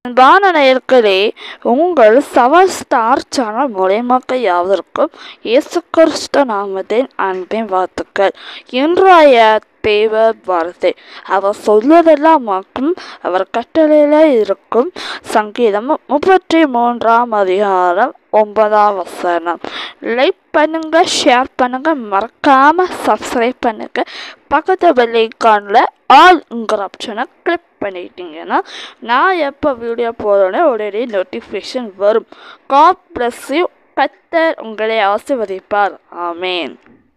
அன்பான நேயர்களே உங்கள் சவர் ஸ்டார் சேனல் மூலியமாக யாவதற்கும் இயேசு கிறிஸ்து நாமத்தின் அன்பின் வாழ்த்துக்கள் இன்றைய தேவ வார்த்தை அவர் சொல்வதெல்லாம் வாக்கும் அவர் கட்டளையில இருக்கும் சங்கீதம் முப்பத்தி மூன்றாம் அதிகாரம் ஒன்பதாம் வசனம் லைக் பண்ணுங்க ஷேர் பண்ணுங்க மறக்காம சப்ஸ்கிரைப் பண்ணுங்க பக்கத்து பெல்லைக்கானில் ஆல்ங்கிற ஆப்ஷனை கிளிக் பண்ணிட்டீங்கன்னா நான் எப்போ வீடியோ போடுறேனோ உடனே நோட்டிஃபிகேஷன் வரும் காட் பிளஸ் யூ கத்தர் உங்களை ஆசிர்வதிப்பார் ஆமேன்